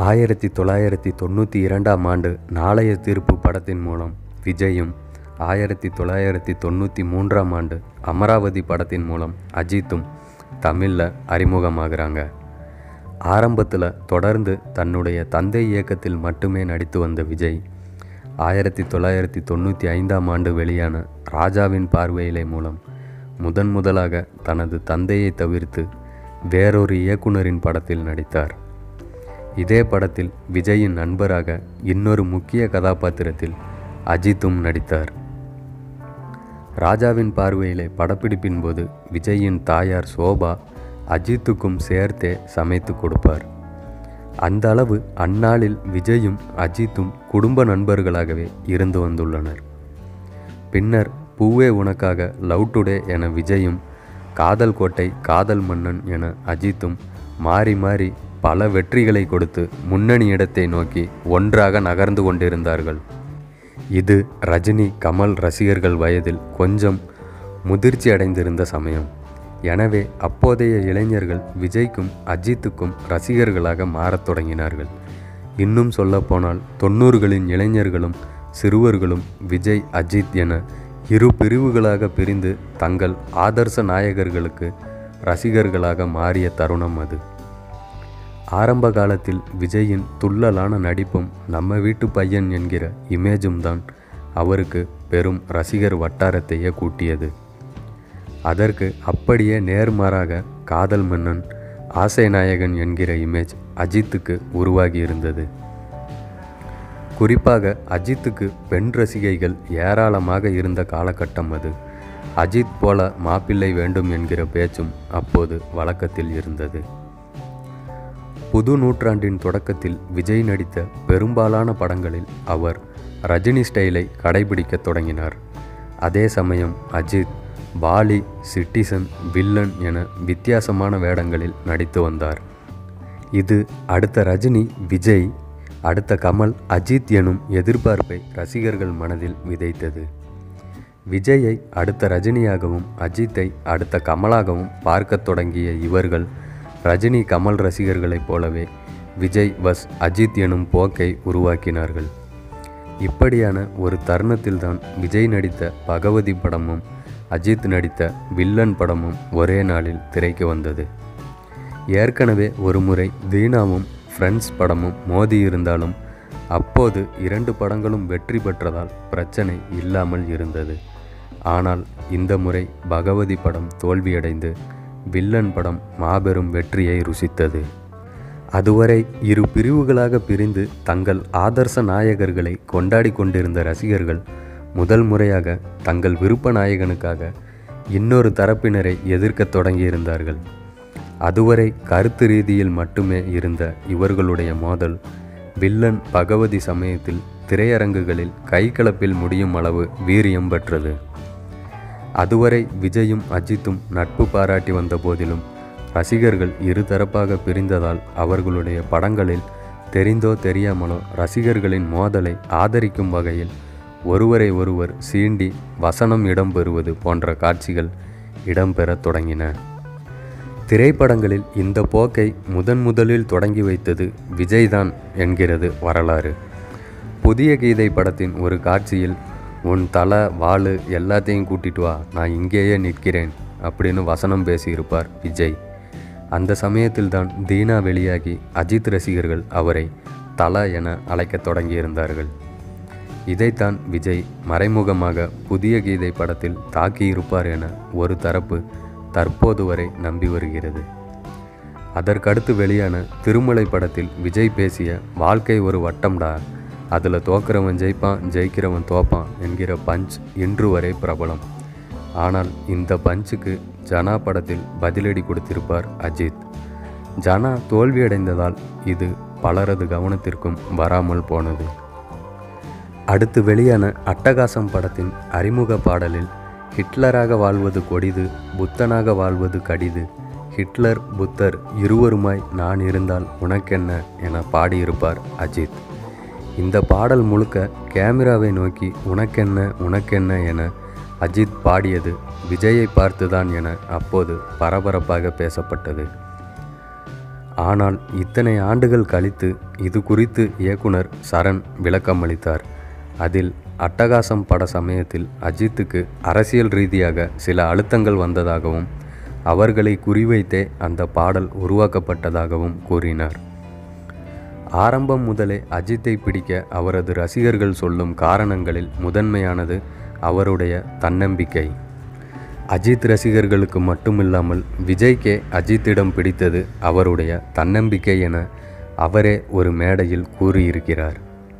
ஆயிரத்தி தொள்ளாயிரத்தி தொண்ணூற்றி இரண்டாம் ஆண்டு நாளைய தீர்ப்பு படத்தின் மூலம் விஜயும் ஆயிரத்தி தொள்ளாயிரத்தி தொண்ணூற்றி மூன்றாம் ஆண்டு அமராவதி படத்தின் மூலம் அஜித்தும் தமிழில் அறிமுகமாகறாங்க ஆரம்பத்தில் தொடர்ந்து தன்னுடைய தந்தை இயக்கத்தில் மட்டுமே நடித்து வந்த விஜய் ஆயிரத்தி தொள்ளாயிரத்தி தொண்ணூற்றி ஐந்தாம் ஆண்டு வெளியான ராஜாவின் பார்வையிலே மூலம் முதன் முதலாக தனது தந்தையை தவிர்த்து வேறொரு இயக்குனரின் படத்தில் நடித்தார் இதே படத்தில் விஜயின் நண்பராக இன்னொரு முக்கிய கதாபாத்திரத்தில் அஜித்தும் நடித்தார் ராஜாவின் பார்வையிலே படப்பிடிப்பின் போது விஜயின் தாயார் சோபா அஜித்துக்கும் சேர்த்தே சமைத்து கொடுப்பார் அந்த அளவு அந்நாளில் விஜயும் அஜித்தும் குடும்ப நண்பர்களாகவே இருந்து வந்துள்ளனர் பின்னர் பூவே உனக்காக லவ் டுடே என விஜயும் காதல் கோட்டை காதல் மன்னன் என அஜித்தும் மாறி மாறி பல வெற்றிகளை கொடுத்து முன்னணி இடத்தை நோக்கி ஒன்றாக நகர்ந்து கொண்டிருந்தார்கள் இது ரஜினி கமல் ரசிகர்கள் வயதில் கொஞ்சம் முதிர்ச்சி அடைந்திருந்த சமயம் எனவே அப்போதைய இளைஞர்கள் விஜய்க்கும் அஜித்துக்கும் ரசிகர்களாக மாறத் தொடங்கினார்கள் இன்னும் சொல்லப்போனால் தொண்ணூறுகளின் இளைஞர்களும் சிறுவர்களும் விஜய் அஜித் என இரு பிரிவுகளாக பிரிந்து தங்கள் ஆதர்ச நாயகர்களுக்கு ரசிகர்களாக மாறிய தருணம் அது ஆரம்ப காலத்தில் விஜயின் துள்ளலான நடிப்பும் நம்ம வீட்டு பையன் என்கிற இமேஜும் தான் அவருக்கு பெரும் ரசிகர் வட்டாரத்தையே கூட்டியது அதற்கு அப்படியே நேர்மாறாக காதல் மன்னன் ஆசை நாயகன் என்கிற இமேஜ் அஜித்துக்கு உருவாகி இருந்தது குறிப்பாக அஜித்துக்கு பெண் ரசிகைகள் ஏராளமாக இருந்த காலகட்டம் அது அஜித் போல மாப்பிள்ளை வேண்டும் என்கிற பேச்சும் அப்போது வழக்கத்தில் இருந்தது புது நூற்றாண்டின் தொடக்கத்தில் விஜய் நடித்த பெரும்பாலான படங்களில் அவர் ரஜினி ஸ்டைலை கடைபிடிக்கத் தொடங்கினார் அதே சமயம் அஜித் பாலி சிட்டிசன் வில்லன் என வித்தியாசமான வேடங்களில் நடித்து வந்தார் இது அடுத்த ரஜினி விஜய் அடுத்த கமல் அஜித் எனும் எதிர்பார்ப்பை ரசிகர்கள் மனதில் விதைத்தது விஜயை அடுத்த ரஜினியாகவும் அஜித்தை அடுத்த கமலாகவும் பார்க்கத் தொடங்கிய இவர்கள் ரஜினி கமல் ரசிகர்களைப் போலவே விஜய் வஸ் அஜித் எனும் போக்கை உருவாக்கினார்கள் இப்படியான ஒரு தருணத்தில்தான் விஜய் நடித்த பகவதி படமும் அஜித் நடித்த வில்லன் படமும் ஒரே நாளில் திரைக்கு வந்தது ஏற்கனவே ஒரு முறை தீனாவும் ஃப்ரெண்ட்ஸ் படமும் மோதி இருந்தாலும் அப்போது இரண்டு படங்களும் வெற்றி பெற்றதால் பிரச்சனை இல்லாமல் இருந்தது ஆனால் இந்த முறை பகவதி படம் தோல்வியடைந்து வில்லன் படம் மாபெரும் வெற்றியை ருசித்தது அதுவரை இரு பிரிவுகளாக பிரிந்து தங்கள் ஆதர்ச நாயகர்களை கொண்டாடி கொண்டிருந்த ரசிகர்கள் முதல் முறையாக தங்கள் விருப்ப நாயகனுக்காக இன்னொரு தரப்பினரை எதிர்க்கத் தொடங்கியிருந்தார்கள் அதுவரை கருத்து ரீதியில் மட்டுமே இருந்த இவர்களுடைய மோதல் வில்லன் பகவதி சமயத்தில் திரையரங்குகளில் கைகலப்பில் முடியும் அளவு வீரியம் பெற்றது அதுவரை விஜயும் அஜித்தும் நட்பு பாராட்டி வந்த போதிலும் ரசிகர்கள் இருதரப்பாக பிரிந்ததால் அவர்களுடைய படங்களில் தெரிந்தோ தெரியாமலோ ரசிகர்களின் மோதலை ஆதரிக்கும் வகையில் ஒருவரை ஒருவர் சீண்டி வசனம் இடம்பெறுவது போன்ற காட்சிகள் இடம்பெறத் தொடங்கின திரைப்படங்களில் இந்த போக்கை முதன் முதலில் தொடங்கி வைத்தது விஜய்தான் என்கிறது வரலாறு புதிய கீதை படத்தின் ஒரு காட்சியில் உன் தலை வாளு எல்லாத்தையும் கூட்டிட்டு வா நான் இங்கேயே நிற்கிறேன் அப்படின்னு வசனம் பேசியிருப்பார் விஜய் அந்த சமயத்தில்தான் தீனா வெளியாகி அஜித் ரசிகர்கள் அவரை தல என அழைக்கத் தொடங்கியிருந்தார்கள் இதைத்தான் விஜய் மறைமுகமாக புதிய கீதை படத்தில் தாக்கியிருப்பார் என ஒரு தரப்பு தற்போது வரை நம்பி வருகிறது அதற்கடுத்து வெளியான திருமலை படத்தில் விஜய் பேசிய வாழ்க்கை ஒரு வட்டம்டா அதில் தோக்கிறவன் ஜெயிப்பான் ஜெயிக்கிறவன் தோப்பான் என்கிற பஞ்ச் இன்று வரை பிரபலம் ஆனால் இந்த பஞ்சுக்கு ஜனா படத்தில் பதிலடி கொடுத்திருப்பார் அஜித் ஜனா தோல்வியடைந்ததால் இது பலரது கவனத்திற்கும் வராமல் போனது அடுத்து வெளியான அட்டகாசம் படத்தின் அறிமுக பாடலில் ஹிட்லராக வாழ்வது கொடிது புத்தனாக வாழ்வது கடிது ஹிட்லர் புத்தர் இருவருமாய் நான் இருந்தால் உனக்கென்ன என பாடியிருப்பார் அஜித் இந்த பாடல் முழுக்க கேமராவை நோக்கி உனக்கென்ன உனக்கென்ன என அஜித் பாடியது விஜயை பார்த்துதான் என அப்போது பரபரப்பாக பேசப்பட்டது ஆனால் இத்தனை ஆண்டுகள் கழித்து இது குறித்து இயக்குனர் சரண் விளக்கம் அளித்தார் அதில் அட்டகாசம் பட சமயத்தில் அஜித்துக்கு அரசியல் ரீதியாக சில அழுத்தங்கள் வந்ததாகவும் அவர்களை குறிவைத்தே அந்த பாடல் உருவாக்கப்பட்டதாகவும் கூறினார் ஆரம்பம் முதலே அஜித்தை பிடிக்க அவரது ரசிகர்கள் சொல்லும் காரணங்களில் முதன்மையானது அவருடைய தன்னம்பிக்கை அஜித் ரசிகர்களுக்கு மட்டுமில்லாமல் விஜய்க்கே அஜித்திடம் பிடித்தது அவருடைய தன்னம்பிக்கை என அவரே ஒரு மேடையில் கூறியிருக்கிறார்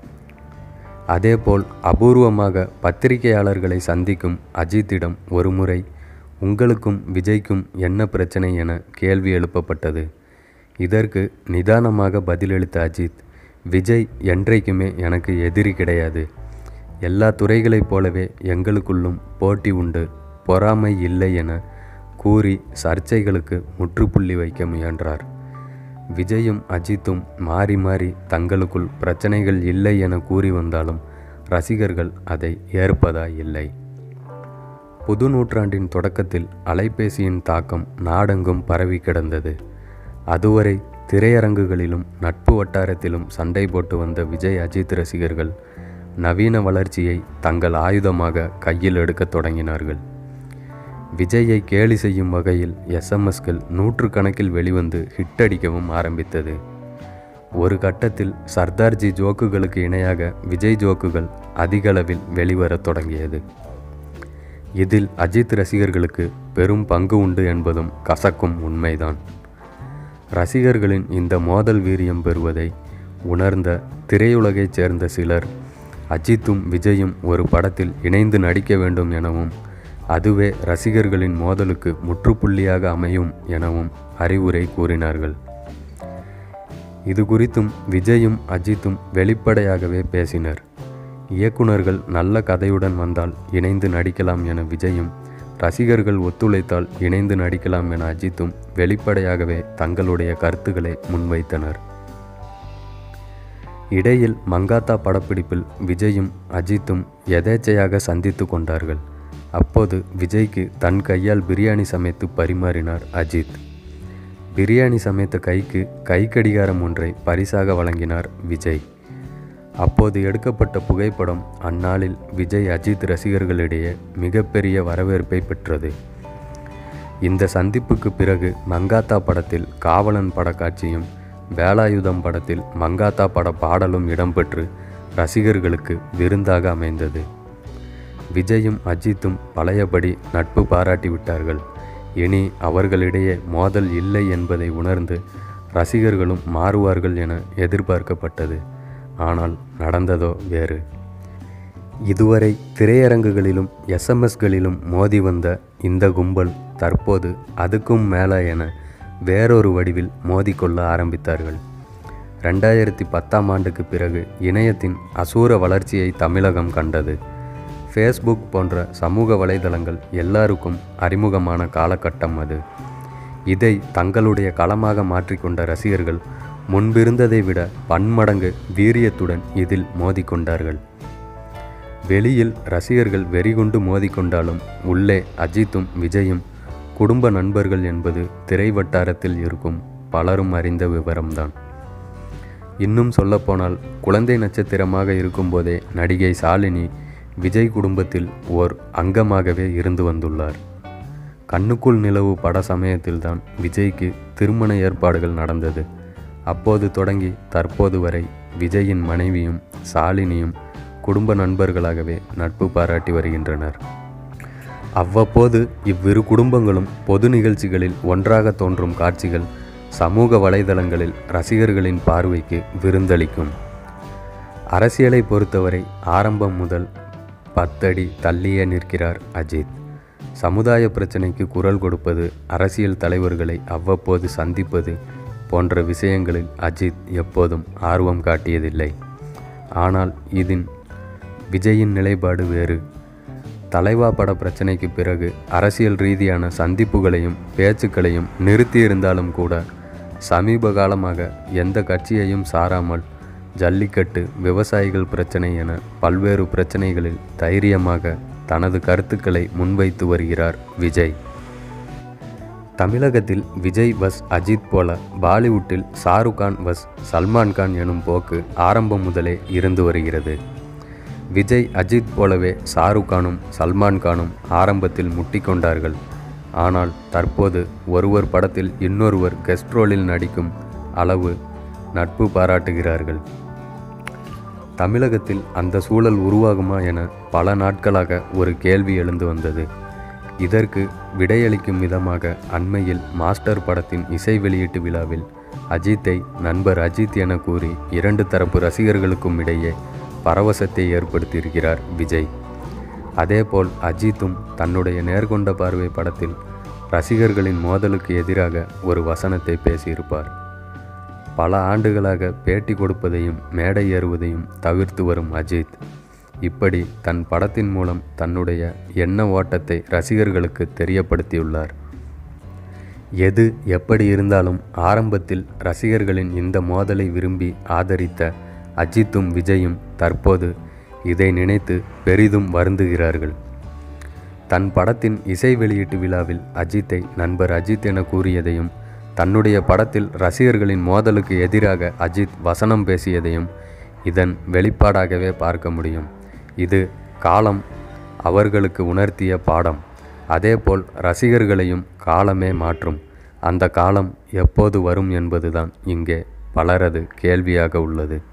அதேபோல் அபூர்வமாக பத்திரிகையாளர்களை சந்திக்கும் அஜித்திடம் ஒருமுறை உங்களுக்கும் விஜய்க்கும் என்ன பிரச்சனை என கேள்வி எழுப்பப்பட்டது இதற்கு நிதானமாக பதிலளித்த அஜித் விஜய் என்றைக்குமே எனக்கு எதிரி கிடையாது எல்லா துறைகளைப் போலவே எங்களுக்குள்ளும் போட்டி உண்டு பொறாமை இல்லை என கூறி சர்ச்சைகளுக்கு முற்றுப்புள்ளி வைக்க முயன்றார் விஜயும் அஜித்தும் மாறி மாறி தங்களுக்குள் பிரச்சனைகள் இல்லை என கூறி வந்தாலும் ரசிகர்கள் அதை ஏற்பதா இல்லை புது நூற்றாண்டின் தொடக்கத்தில் அலைபேசியின் தாக்கம் நாடெங்கும் பரவி கிடந்தது அதுவரை திரையரங்குகளிலும் நட்பு வட்டாரத்திலும் சண்டை போட்டு வந்த விஜய் அஜித் ரசிகர்கள் நவீன வளர்ச்சியை தங்கள் ஆயுதமாக கையில் எடுக்கத் தொடங்கினார்கள் விஜயை கேலி செய்யும் வகையில் எஸ்எம்எஸ்கள் நூற்றுக்கணக்கில் வெளிவந்து ஹிட் அடிக்கவும் ஆரம்பித்தது ஒரு கட்டத்தில் சர்தார்ஜி ஜோக்குகளுக்கு இணையாக விஜய் ஜோக்குகள் அதிகளவில் வெளிவரத் தொடங்கியது இதில் அஜித் ரசிகர்களுக்கு பெரும் பங்கு உண்டு என்பதும் கசக்கும் உண்மைதான் ரசிகர்களின் இந்த மோதல் வீரியம் பெறுவதை உணர்ந்த திரையுலகைச் சேர்ந்த சிலர் அஜித்தும் விஜயும் ஒரு படத்தில் இணைந்து நடிக்க வேண்டும் எனவும் அதுவே ரசிகர்களின் மோதலுக்கு முற்றுப்புள்ளியாக அமையும் எனவும் அறிவுரை கூறினார்கள் இது குறித்தும் விஜயும் அஜித்தும் வெளிப்படையாகவே பேசினர் இயக்குனர்கள் நல்ல கதையுடன் வந்தால் இணைந்து நடிக்கலாம் என விஜயும் ரசிகர்கள் ஒத்துழைத்தால் இணைந்து நடிக்கலாம் என அஜித்தும் வெளிப்படையாகவே தங்களுடைய கருத்துக்களை முன்வைத்தனர் இடையில் மங்காத்தா படப்பிடிப்பில் விஜயும் அஜித்தும் எதேச்சையாக சந்தித்து கொண்டார்கள் அப்போது விஜய்க்கு தன் கையால் பிரியாணி சமைத்து பரிமாறினார் அஜித் பிரியாணி சமைத்த கைக்கு கை கடிகாரம் ஒன்றை பரிசாக வழங்கினார் விஜய் அப்போது எடுக்கப்பட்ட புகைப்படம் அந்நாளில் விஜய் அஜித் ரசிகர்களிடையே மிகப்பெரிய வரவேற்பை பெற்றது இந்த சந்திப்புக்கு பிறகு மங்காத்தா படத்தில் காவலன் பட காட்சியும் வேலாயுதம் படத்தில் மங்காத்தா பட பாடலும் இடம்பெற்று ரசிகர்களுக்கு விருந்தாக அமைந்தது விஜயும் அஜித்தும் பழையபடி நட்பு பாராட்டிவிட்டார்கள் இனி அவர்களிடையே மோதல் இல்லை என்பதை உணர்ந்து ரசிகர்களும் மாறுவார்கள் என எதிர்பார்க்கப்பட்டது ஆனால் நடந்ததோ வேறு இதுவரை திரையரங்குகளிலும் எஸ்எம்எஸ்களிலும் மோதி வந்த இந்த கும்பல் தற்போது அதுக்கும் மேலே என வேறொரு வடிவில் மோதிக்கொள்ள ஆரம்பித்தார்கள் ரெண்டாயிரத்தி பத்தாம் ஆண்டுக்கு பிறகு இணையத்தின் அசூர வளர்ச்சியை தமிழகம் கண்டது ஃபேஸ்புக் போன்ற சமூக வலைதளங்கள் எல்லாருக்கும் அறிமுகமான காலகட்டம் அது இதை தங்களுடைய களமாக மாற்றிக்கொண்ட ரசிகர்கள் முன்பிருந்ததை விட பன்மடங்கு வீரியத்துடன் இதில் மோதிக்கொண்டார்கள் வெளியில் ரசிகர்கள் வெறிகொண்டு மோதிக்கொண்டாலும் உள்ளே அஜித்தும் விஜயும் குடும்ப நண்பர்கள் என்பது திரை வட்டாரத்தில் இருக்கும் பலரும் அறிந்த விவரம்தான் இன்னும் சொல்லப்போனால் குழந்தை நட்சத்திரமாக இருக்கும்போதே நடிகை சாலினி விஜய் குடும்பத்தில் ஓர் அங்கமாகவே இருந்து வந்துள்ளார் கண்ணுக்குள் நிலவு பட சமயத்தில்தான் விஜய்க்கு திருமண ஏற்பாடுகள் நடந்தது அப்போது தொடங்கி தற்போது வரை விஜயின் மனைவியும் சாலினியும் குடும்ப நண்பர்களாகவே நட்பு பாராட்டி வருகின்றனர் அவ்வப்போது இவ்விரு குடும்பங்களும் பொது நிகழ்ச்சிகளில் ஒன்றாக தோன்றும் காட்சிகள் சமூக வலைதளங்களில் ரசிகர்களின் பார்வைக்கு விருந்தளிக்கும் அரசியலை பொறுத்தவரை ஆரம்பம் முதல் பத்தடி தள்ளியே நிற்கிறார் அஜித் சமுதாய பிரச்சனைக்கு குரல் கொடுப்பது அரசியல் தலைவர்களை அவ்வப்போது சந்திப்பது போன்ற விஷயங்களில் அஜித் எப்போதும் ஆர்வம் காட்டியதில்லை ஆனால் இதின் விஜயின் நிலைப்பாடு வேறு தலைவா பட பிரச்சனைக்கு பிறகு அரசியல் ரீதியான சந்திப்புகளையும் பேச்சுக்களையும் நிறுத்தியிருந்தாலும் கூட சமீப காலமாக எந்த கட்சியையும் சாராமல் ஜல்லிக்கட்டு விவசாயிகள் பிரச்சனை என பல்வேறு பிரச்சனைகளில் தைரியமாக தனது கருத்துக்களை முன்வைத்து வருகிறார் விஜய் தமிழகத்தில் விஜய் வஸ் அஜித் போல பாலிவுட்டில் ஷாருக் கான் வஸ் சல்மான் கான் எனும் போக்கு ஆரம்பம் முதலே இருந்து வருகிறது விஜய் அஜித் போலவே ஷாருக் கானும் சல்மான் கானும் ஆரம்பத்தில் முட்டிக்கொண்டார்கள் ஆனால் தற்போது ஒருவர் படத்தில் இன்னொருவர் கெஸ்ட் ரோலில் நடிக்கும் அளவு நட்பு பாராட்டுகிறார்கள் தமிழகத்தில் அந்த சூழல் உருவாகுமா என பல நாட்களாக ஒரு கேள்வி எழுந்து வந்தது இதற்கு விடையளிக்கும் விதமாக அண்மையில் மாஸ்டர் படத்தின் இசை வெளியீட்டு விழாவில் அஜித்தை நண்பர் அஜித் என கூறி இரண்டு தரப்பு ரசிகர்களுக்கும் இடையே பரவசத்தை ஏற்படுத்தியிருக்கிறார் விஜய் அதேபோல் அஜித்தும் தன்னுடைய நேர்கொண்ட பார்வை படத்தில் ரசிகர்களின் மோதலுக்கு எதிராக ஒரு வசனத்தை பேசியிருப்பார் பல ஆண்டுகளாக பேட்டி கொடுப்பதையும் மேடை ஏறுவதையும் தவிர்த்து வரும் அஜித் இப்படி தன் படத்தின் மூலம் தன்னுடைய எண்ண ஓட்டத்தை ரசிகர்களுக்கு தெரியப்படுத்தியுள்ளார் எது எப்படி இருந்தாலும் ஆரம்பத்தில் ரசிகர்களின் இந்த மோதலை விரும்பி ஆதரித்த அஜித்தும் விஜயும் தற்போது இதை நினைத்து பெரிதும் வருந்துகிறார்கள் தன் படத்தின் இசை வெளியீட்டு விழாவில் அஜித்தை நண்பர் அஜித் என கூறியதையும் தன்னுடைய படத்தில் ரசிகர்களின் மோதலுக்கு எதிராக அஜித் வசனம் பேசியதையும் இதன் வெளிப்பாடாகவே பார்க்க முடியும் இது காலம் அவர்களுக்கு உணர்த்திய பாடம் அதேபோல் ரசிகர்களையும் காலமே மாற்றும் அந்த காலம் எப்போது வரும் என்பதுதான் இங்கே பலரது கேள்வியாக உள்ளது